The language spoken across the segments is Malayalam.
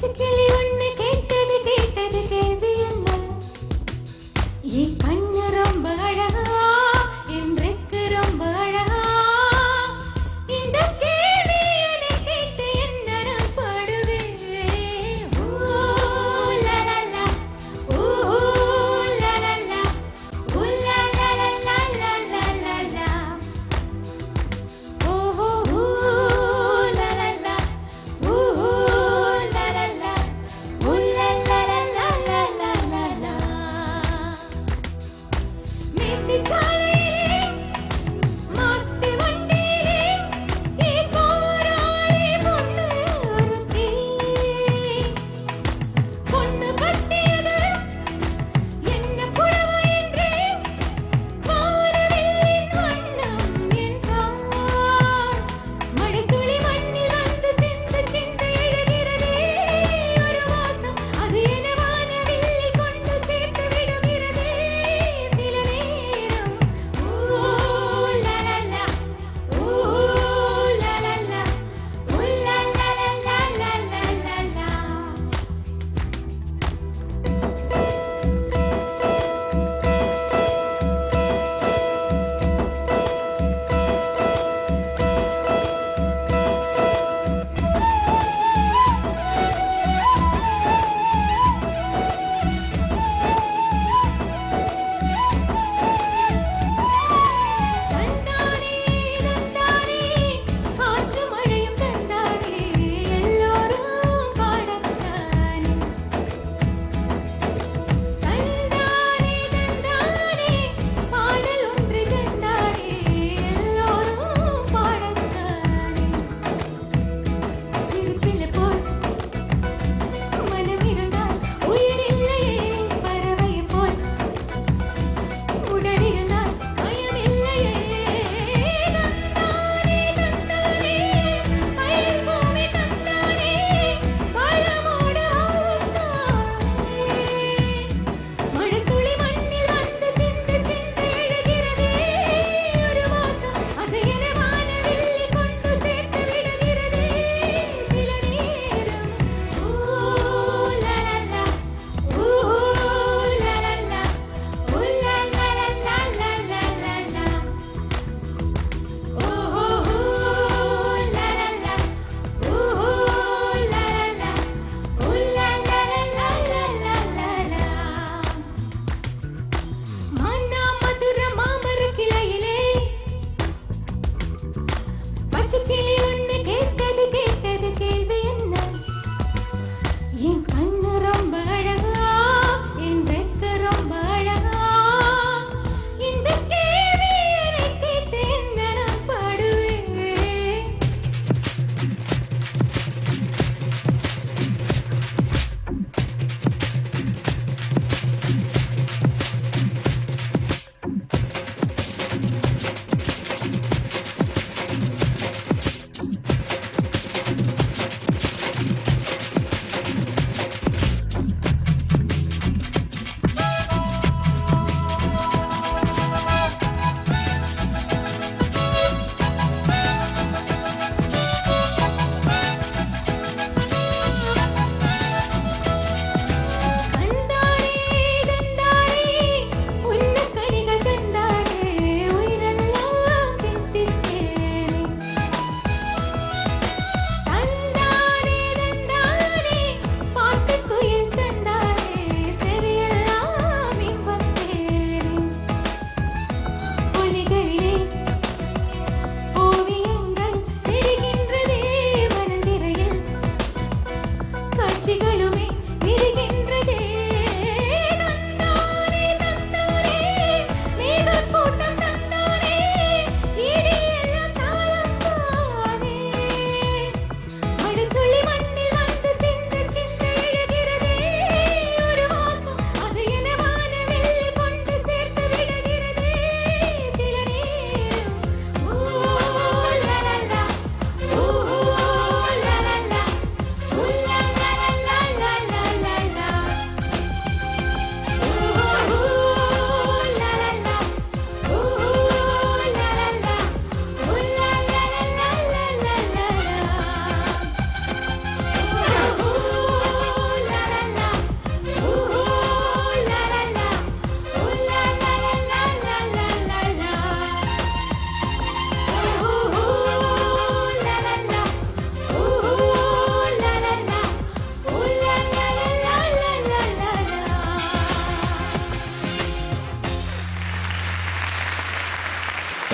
பச்சைக்கிளி ஒண்ணு கேட்டது கேட்டது கேள்வி என்ன என் கண்ணு ரொம்ப அழகா இன்றைக்கு ரொம்ப அழகா இந்த கேள்வி என்னை கேட்டு என்ன நான் பாடுவேன் ஊ லா லா லா ஊ லா லா லா ஊ லா லா லா லா லா லா லா லா ஊ ஊ ஊ லா லா லா ஊ ஊ லா லா லா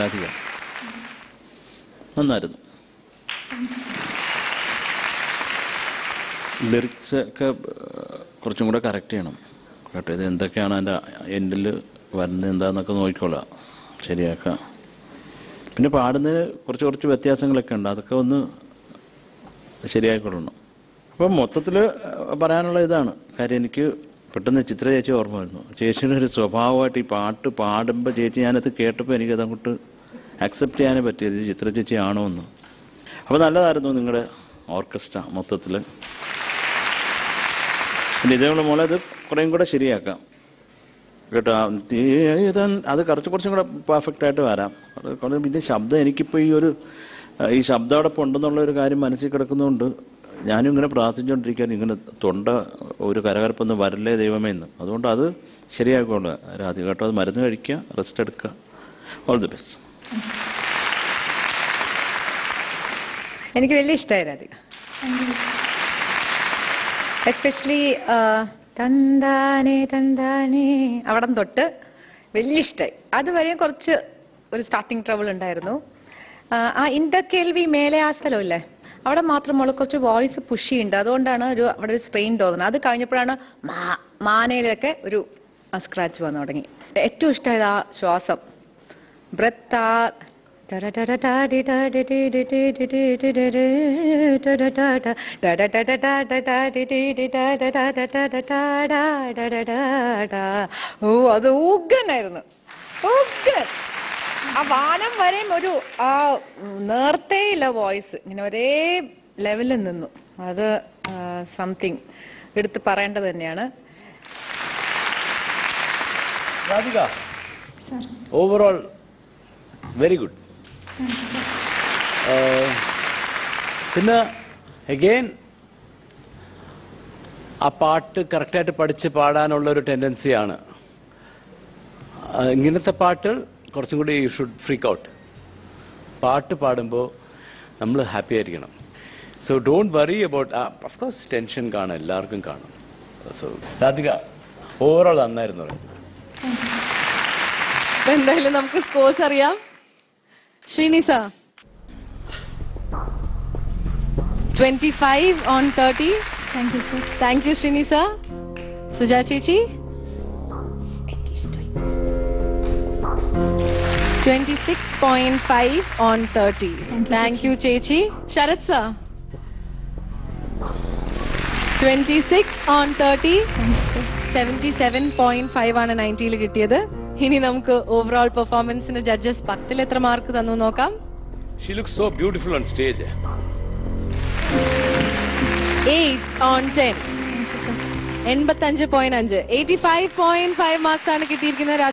രാധിക നന്നായിരുന്നു ലിറിക്സ് ഒക്കെ ഏഹ്, കുറച്ചും കൂടെ കറക്റ്റ് ചെയ്യണം കേട്ടോ ഇത് എന്തൊക്കെയാണ് അതിൻ്റെ എൻഡിൽ വരുന്നത് എന്താന്നൊക്കെ നോക്കിക്കോളാം ശരിയാക്കാം പിന്നെ പാടുന്നതിന് കുറച്ച് കുറച്ച് വ്യത്യാസങ്ങളൊക്കെ ഉണ്ട് അതൊക്കെ ഒന്ന് ശരിയായിക്കൊള്ളണം അപ്പം മൊത്തത്തിൽ പറയാനുള്ള ഇതാണ് കാര്യം എനിക്ക് പെട്ടെന്ന് ചിത്ര ചേച്ചി ഓർമ്മ വരുന്നു ചേച്ചിയുടെ ഒരു സ്വഭാവമായിട്ട് ഈ പാട്ട് പാടുമ്പോൾ ചേച്ചി ഞാനത് കേട്ടപ്പോൾ എനിക്കത് അങ്ങോട്ട് അക്സെപ്റ്റ് ചെയ്യാനേ പറ്റിയത് ഇത് ചിത്ര ചേച്ചി ആണോ എന്ന് അപ്പോൾ നല്ലതായിരുന്നു നിങ്ങളുടെ ഓർക്കസ്ട്ര മൊത്തത്തിൽ പിന്നെ ഇതേപോലെ മോളെ അത് കുറേയും കൂടെ ശരിയാക്കാം കേട്ടോ ആ, ഈ- ഇത് അത് കുറച്ച് കുറച്ചും കൂടെ പെർഫെക്റ്റ് ആയിട്ട് വരാം അത് കുറേ ഇതിൻ്റെ ശബ്ദം എനിക്കിപ്പോൾ ഈ ഒരു ആ, ഈ ശബ്ദം അവിടെ ഇപ്പോൾ ഉണ്ടെന്നുള്ള ഒരു കാര്യം മനസ്സിൽ കിടക്കുന്നതുകൊണ്ട് ഞാനും ഇങ്ങനെ പ്രാർത്ഥിച്ചുകൊണ്ടിരിക്കാൻ ഇങ്ങനെ തൊണ്ട ഒരു കരകരപ്പൊന്നും വരല്ലേ ദൈവമേ എന്ന് അതുകൊണ്ട് അത് ശരിയാക്കുള്ളൂ രാധിക കേട്ടോ അത് മരുന്ന് കഴിക്കുക റെസ്റ്റ് എടുക്കുക ഓൾ ദി ബെസ്റ്റ് എനിക്ക് വലിയ ഇഷ്ടമായി രാധിക എസ്പെഷ്യലി തന്താനെ തന്താനെ അവിടം തൊട്ട് വലിയ ഇഷ്ടമായി അതുവരെ കുറച്ച് ഒരു സ്റ്റാർട്ടിങ് ട്രബിൾ ഉണ്ടായിരുന്നു ആ, ആ ഇന്ത കേൾവി മേലെ ആ സ്ഥലമില്ലേ അവിടെ മാത്രം മോള് കുറച്ച് വോയിസ് പുഷി ഉണ്ട് അതുകൊണ്ടാണ് ഒരു അവിടെ ഒരു സ്ട്രെയിൻ തോന്നുന്നത് അത് കഴിഞ്ഞപ്പോഴാണ് മാ മാനയിലൊക്കെ ഒരു സ്ക്രാച്ച് വന്നു തുടങ്ങി ഏറ്റവും ഇഷ്ടമായത് ആ ശ്വാസം ബ്രത്ത് ആ ഓ അത് ഉഗ്രനായിരുന്നു ഉഗ്രൻ ആ വാനം വരെയും ഒരു ആ നേർത്തേയില്ല വോയിസ് ഇങ്ങനെ ഒരേ ലെവലിൽ നിന്നു അത് സംതിങ് എടുത്ത് പറയേണ്ടത് തന്നെയാണ് രാധിക ഓവറോൾ വെരി ഗുഡ് പിന്നെ അഗെയിൻ ആ പാട്ട് കറക്റ്റായിട്ട് പഠിച്ച് പാടാനുള്ള ഒരു ടെൻഡൻസിയാണ് ഇങ്ങനത്തെ പാട്ടുകൾ കുറച്ചും കൂടി യു ഷുഡ് ഫ്രീക്ക് ഔട്ട് പാട്ട് പാടുമ്പോൾ നമ്മൾ ഹാപ്പി ആയിരിക്കണം so don't worry about of course tension കാണും എല്ലാവർക്കും കാണും സോ രാധിക ഓവറോൾ നന്നായിരുന്നു രാധിക അപ്പൊ എന്തായാലും നമുക്ക് സ്കോർസ് അറിയാം Sreenisa twenty five on thirty thank you sir thank you Sreenisa Suja ചേച്ചി twenty six point five on thirty thank you ചേച്ചി Sarath sir twenty six on thirty thank you sir seventy seven point five ആണ് നയൻറ്റിയിൽ കിട്ടിയത് ഇനി നമുക്ക് ഓവറോൾ പെർഫോമൻസിന് ജഡ്ജസ് പത്തിൽ എത്ര മാർക്ക് തന്നു നോക്കാം She looks so beautiful on stage. Eight on ten എൺപത്തഞ്ച് പോയിന്റ് അഞ്ച് eighty five point five marks ആണ് കിട്ടിയിരിക്കുന്നത്